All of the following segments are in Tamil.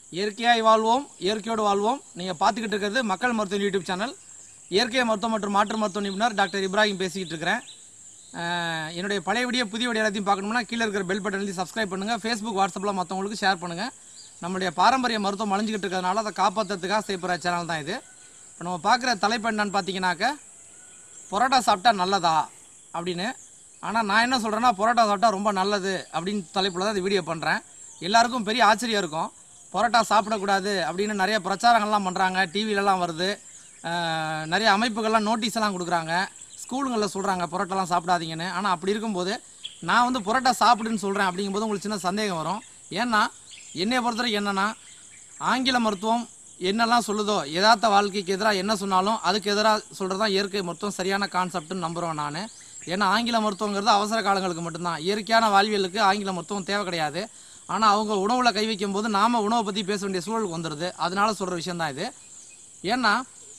இயற்கையாய் வாழ்வோம் இயற்கையோடு வாழ்வோம் நீங்கள் பார்த்துக்கிட்டு இருக்கிறது மக்கள் மருத்துவம் யூடியூப் சேனல் இயற்கை மருத்துவம் மற்றும் மாற்று மருத்துவ நிபுணர் டாக்டர் இப்ராஹிம் பேசிக்கிட்டு இருக்கிறேன் அஹ், என்னுடைய பழைய வீடியோ புதிய வீடியோ எல்லாத்தையும் பார்க்கணும்னா கீழே இருக்கிற பெல் பட்டன் எழுதி சப்ஸ்கிரைப் பண்ணுங்கள் ஃபேஸ்புக் வாட்ஸ்அப்பில் மற்றவங்களுக்கு ஷேர் பண்ணுங்கள் நம்மளுடைய பாரம்பரிய மருத்துவம் அழிஞ்சிக்கிட்டு இருக்கிறதுனால அதை காப்பாற்றுறதுக்காக செய்யப்படுற சேனல் தான் இது இப்போ நம்ம பார்க்குற தலைப்பு என்னன்னு பார்த்தீங்கன்னாக்க பரோட்டா சாப்பிட்டா நல்லதா அப்படின்னு ஆனால் நான் என்ன சொல்கிறேன்னா பரோட்டா சாப்பிட்டா ரொம்ப நல்லது அப்படின்னு தலைப்பில் தான் இந்த வீடியோ பண்ணுறேன் எல்லாருக்கும் பெரிய ஆச்சரியம் இருக்கும் பரோட்டா சாப்பிடக்கூடாது அப்படின்னு நிறைய பிரச்சாரங்கள்லாம் பண்ணுறாங்க டிவிலலாம் வருது அஹ், நிறைய அமைப்புகள்லாம் நோட்டீஸ் எல்லாம் கொடுக்குறாங்க ஸ்கூலுங்களில் சொல்கிறாங்க பரோட்டாலாம் சாப்பிடாதீங்கன்னு ஆனால் அப்படி இருக்கும்போது நான் வந்து பரோட்டா சாப்பிடுன்னு சொல்கிறேன் அப்படிங்கும்போது உங்களுக்கு சின்ன சந்தேகம் வரும் ஏன்னா என்னைய பொறுத்தவரைக்கும் என்னென்னா ஆங்கில மருத்துவம் என்னெல்லாம் சொல்லுதோ யதார்த்த வாழ்க்கைக்கு எதிராக என்ன சொன்னாலும் அதுக்கு எதிராக சொல்கிறது தான் இயற்கை மருத்துவம் சரியான கான்செப்ட்னு நம்புகிறேன் நான் ஏன்னா ஆங்கில மருத்துவங்கிறது அவசர காலங்களுக்கு மட்டும்தான் இயற்கையான வாழ்வியலுக்கு ஆங்கில மருத்துவம் தேவை கிடையாது ஆனால் அவங்க உணவில் கை வைக்கும் போது நாம் உணவை பற்றி பேச வேண்டிய சூழலுக்கு வந்துடுது அதனால சொல்கிற விஷயம் தான் இது ஏன்னா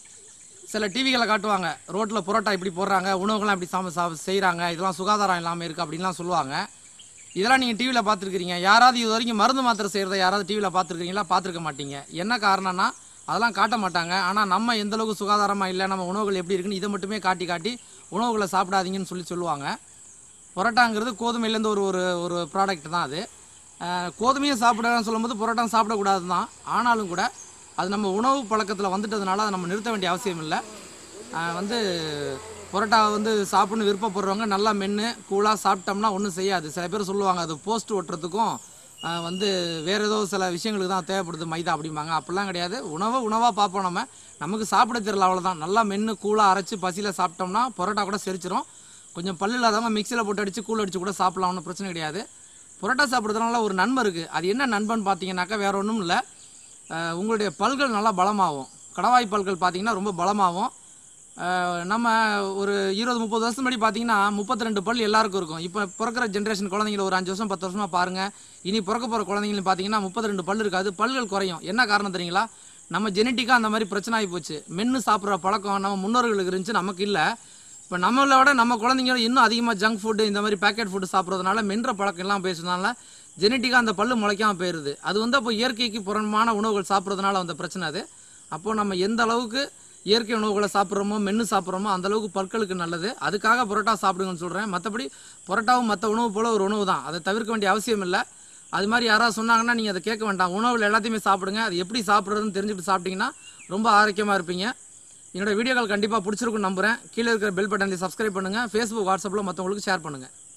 சில டிவிகளை காட்டுவாங்க ரோட்டில் புரோட்டா இப்படி போடுறாங்க உணவுகள்லாம் இப்படி சாம சா செய்கிறாங்க இதெல்லாம் சுகாதாரம் இல்லாமல் இருக்குது அப்படின்லாம் சொல்லுவாங்க இதெல்லாம் நீங்கள் டிவியில் பார்த்துருக்கீங்க யாராவது இது வரைக்கும் மருந்து மாத்திரை செய்கிறத யாராவது டிவியில் பார்த்துருக்கீங்களா பார்த்துருக்க மாட்டீங்க என்ன காரணம்னா அதெல்லாம் காட்ட மாட்டாங்க ஆனால் நம்ம எந்த அளவுக்கு சுகாதாரமாக இல்லை நம்ம உணவுகள் எப்படி இருக்குன்னு இதை மட்டுமே காட்டி காட்டி உணவுகளை சாப்பிடாதீங்கன்னு சொல்லி சொல்லுவாங்க பரோட்டாங்கிறது கோதுமையிலேருந்து ஒரு ஒரு ஒரு ப்ராடக்ட் தான் அது அஹ், கோதுமையை சாப்பிடணும்னு சொல்லும்போது பரோட்டா சாப்பிடக்கூடாது தான் ஆனாலும் கூட அது நம்ம உணவு பழக்கத்தில் வந்துட்டதுனால அதை நம்ம நிறுத்த வேண்டிய அவசியம் இல்லை அஹ், வந்து பரோட்டா வந்து சாப்பிட்ணும் விருப்பப்படுறவங்க நல்லா மென்று கூலாக சாப்பிட்டோம்னா ஒன்றும் செய்யாது சில பேர் சொல்லுவாங்க அது போஸ்ட் ஒட்டுறதுக்கும் அஹ், வந்து வேறு ஏதோ சில விஷயங்களுக்கு தான் தேவைப்படுது மைதா அப்படிம்பாங்க அப்படிலாம் கிடையாது உணவை உணவாக பார்ப்போம் நம்ம நமக்கு சாப்பிட தெரியல அவ்வளோதான் நல்லா மென்று கூலாக அரைச்சி பசியில் சாப்பிட்டோம்னா பரோட்டா கூட செரிச்சிரும் கொஞ்சம் பல்லு இல்லாதவங்க மிக்சியில் போட்டு அடித்து கூழ் அடித்து கூட சாப்பிடலாம் ஒன்றும் பிரச்சனை கிடையாது புரோட்டா சாப்பிட்றதுனால ஒரு நன்மை இருக்குது அது என்ன நண்பன் பார்த்தீங்கன்னாக்கா வேற ஒன்றும் இல்லை அஹ் உங்களுடைய பல்கள் நல்லா பலமாகும் கடவாய் பல்கள் பார்த்தீங்கன்னா ரொம்ப பலமாகும் அஹ் நம்ம ஒரு இருபது முப்பது வருஷம் முன்னாடி பார்த்தீங்கன்னா முப்பத்தி ரெண்டு பல் எல்லாருக்கும் இருக்கும் இப்போ பிறக்கிற ஜென்ரேஷன் குழந்தைங்கள ஒரு அஞ்சு வருஷம் பத்து வருஷமாக பாருங்கள் இனி பிறக்க போகிற குழந்தைங்களும் பார்த்தீங்கன்னா முப்பத்தி ரெண்டு பல் இருக்காது பல்கள் குறையும் என்ன காரணம் தெரியுங்களா நம்ம ஜெனட்டிக்காக அந்த மாதிரி பிரச்சனை ஆகி போச்சு மென்று சாப்பிட்ற பழக்கம் நம்ம முன்னோர்களுக்கு இருந்துச்சு நமக்கு இல்லை இப்போ நம்மளை விட நம்ம குழந்தைங்க இன்னும் அதிகமாக ஜங்க் ஃபுட்டு இந்த மாதிரி பேக்கெட் ஃபுட்டு சாப்பிட்றதுனால மென்ற பழக்கம் எல்லாம் பேசுறதுனால ஜெனட்டிக்காக அந்த பல்லு முளைக்காம போயிடுது அது வந்து அப்போ இயற்கைக்கு புறமான உணவுகள் சாப்பிட்றதுனால வந்த பிரச்சனை அது அப்போ நம்ம எந்த அளவுக்கு இயற்கை உணவுகளை சாப்பிட்றோமோ மென்று சாப்பிட்றோமோ அந்த அளவுக்கு பற்களுக்கு நல்லது அதுக்காக பரோட்டா சாப்பிடுங்கன்னு சொல்கிறேன் மற்றபடி பரோட்டாவும் மற்ற உணவு போல ஒரு உணவு தான் அதை தவிர்க்க வேண்டிய அவசியம் இல்லை அது மாதிரி யாராவது சொன்னாங்கன்னா நீங்கள் அதை கேட்க வேண்டாம் உணவுகள் எல்லாத்தையுமே சாப்பிடுங்க அது எப்படி சாப்பிட்றதுன்னு தெரிஞ்சுட்டு சாப்பிட்டீங்கன்னா ரொம்ப ஆரோக்கியமாக இருப்பீங்க என்னோட வீடியோக்கள் கண்டிப்பாக பிடிச்சிருக்குன்னு நம்புறேன் கீழே இருக்கிற பெல் பட்டனை சப்ஸ்கிரைப் பண்ணுங்கள் ஃபேஸ்புக் வாட்ஸ்அப்பில் மற்றவங்களுக்கு ஷேர் பண்ணுங்கள்